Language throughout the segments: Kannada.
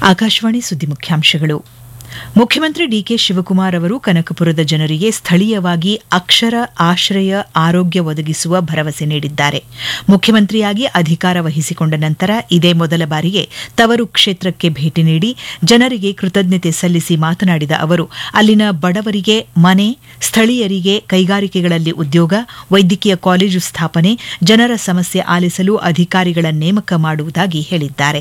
ಆಕಾಶವಾಣಿ ಸುದ್ದಿ ಮುಖ್ಯಾಂಶಗಳು ಮುಖ್ಯಮಂತ್ರಿ ಡಿಕೆ ಶಿವಕುಮಾರ್ ಅವರು ಕನಕಪುರದ ಜನರಿಗೆ ಸ್ಥಳೀಯವಾಗಿ ಅಕ್ಷರ ಆಶ್ರಯ ಆರೋಗ್ಯ ಒದಗಿಸುವ ಭರವಸೆ ನೀಡಿದ್ದಾರೆ ಮುಖ್ಯಮಂತ್ರಿಯಾಗಿ ಅಧಿಕಾರ ವಹಿಸಿಕೊಂಡ ನಂತರ ಇದೇ ಮೊದಲ ಬಾರಿಗೆ ತವರು ಕ್ಷೇತ್ರಕ್ಕೆ ಭೇಟಿ ನೀಡಿ ಜನರಿಗೆ ಕೃತಜ್ಞತೆ ಸಲ್ಲಿಸಿ ಮಾತನಾಡಿದ ಅವರು ಅಲ್ಲಿನ ಬಡವರಿಗೆ ಮನೆ ಸ್ಥಳೀಯರಿಗೆ ಕೈಗಾರಿಕೆಗಳಲ್ಲಿ ಉದ್ಯೋಗ ವೈದ್ಯಕೀಯ ಕಾಲೇಜು ಸ್ಥಾಪನೆ ಜನರ ಸಮಸ್ಯೆ ಆಲಿಸಲು ಅಧಿಕಾರಿಗಳ ನೇಮಕ ಮಾಡುವುದಾಗಿ ಹೇಳಿದ್ದಾರೆ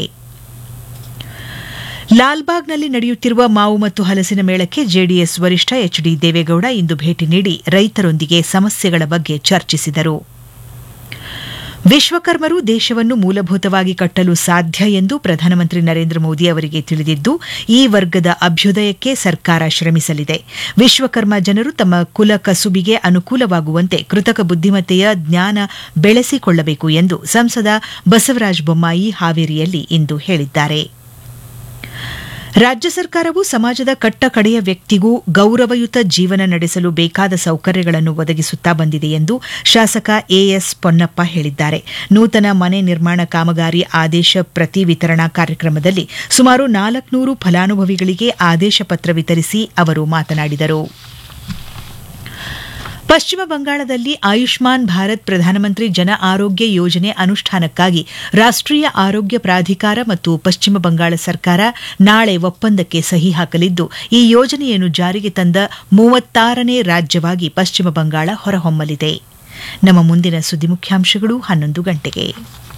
ಲಾಲ್ಬಾಗ್ನಲ್ಲಿ ನಡೆಯುತ್ತಿರುವ ಮಾವು ಮತ್ತು ಹಲಸಿನ ಮೇಳಕ್ಕೆ ಜೆಡಿಎಸ್ ವರಿಷ್ಠ ಎಚ್ ಡಿ ದೇವೇಗೌಡ ಇಂದು ಭೇಟಿ ನೀಡಿ ರೈತರೊಂದಿಗೆ ಸಮಸ್ಯೆಗಳ ಬಗ್ಗೆ ಚರ್ಚಿಸಿದರು ವಿಶ್ವಕರ್ಮರು ದೇಶವನ್ನು ಮೂಲಭೂತವಾಗಿ ಕಟ್ಟಲು ಸಾಧ್ಯ ಎಂದು ಪ್ರಧಾನಮಂತ್ರಿ ನರೇಂದ್ರ ಮೋದಿ ಅವರಿಗೆ ತಿಳಿದಿದ್ದು ಈ ವರ್ಗದ ಅಭ್ಯುದಯಕ್ಕೆ ಸರ್ಕಾರ ಶ್ರಮಿಸಲಿದೆ ವಿಶ್ವಕರ್ಮ ಜನರು ತಮ್ಮ ಕುಲ ಕಸುಬಿಗೆ ಅನುಕೂಲವಾಗುವಂತೆ ಕೃತಕ ಬುದ್ದಿಮತ್ತೆಯ ಜ್ಞಾನ ಬೆಳೆಸಿಕೊಳ್ಳಬೇಕು ಎಂದು ಸಂಸದ ಬಸವರಾಜ ಬೊಮ್ಮಾಯಿ ಹಾವೇರಿಯಲ್ಲಿ ಇಂದು ಹೇಳಿದ್ದಾರೆ ರಾಜ್ಯ ಸರ್ಕಾರವು ಸಮಾಜದ ಕಟ್ಟ ಕಡೆಯ ವ್ಯಕ್ತಿಗೂ ಗೌರವಯುತ ಜೀವನ ನಡೆಸಲು ಬೇಕಾದ ಸೌಕರ್ಯಗಳನ್ನು ಒದಗಿಸುತ್ತಾ ಬಂದಿದೆ ಎಂದು ಶಾಸಕ ಎಎಸ್ ಪೊನ್ನಪ್ಪ ಹೇಳಿದ್ದಾರೆ ನೂತನ ಮನೆ ನಿರ್ಮಾಣ ಕಾಮಗಾರಿ ಆದೇಶ ಪ್ರತಿ ವಿತರಣಾ ಕಾರ್ಯಕ್ರಮದಲ್ಲಿ ಸುಮಾರು ನಾಲ್ಕುನೂರು ಫಲಾನುಭವಿಗಳಿಗೆ ಆದೇಶ ಪತ್ರ ವಿತರಿಸಿ ಅವರು ಮಾತನಾಡಿದರು ಪಶ್ಚಿಮ ಬಂಗಾಳದಲ್ಲಿ ಆಯುಷ್ಮಾನ್ ಭಾರತ್ ಪ್ರಧಾನಮಂತ್ರಿ ಜನ ಆರೋಗ್ಯ ಯೋಜನೆ ಅನುಷ್ಠಾನಕ್ಕಾಗಿ ರಾಷ್ಟೀಯ ಆರೋಗ್ಯ ಪ್ರಾಧಿಕಾರ ಮತ್ತು ಪಶ್ಚಿಮ ಬಂಗಾಳ ಸರ್ಕಾರ ನಾಳೆ ಒಪ್ಪಂದಕ್ಕೆ ಸಹಿ ಹಾಕಲಿದ್ದು ಈ ಯೋಜನೆಯನ್ನು ಜಾರಿಗೆ ತಂದ ಮೂವತ್ತಾರನೇ ರಾಜ್ಯವಾಗಿ ಪಶ್ಚಿಮ ಬಂಗಾಳ ಹೊರಹೊಮ್ಮಲಿದೆ ನಮ್ಮ ಮುಂದಿನ ಸುದ್ದಿ ಮುಖ್ಯಾಂಶಗಳು ಹನ್ನೊಂದು ಗಂಟೆಗೆ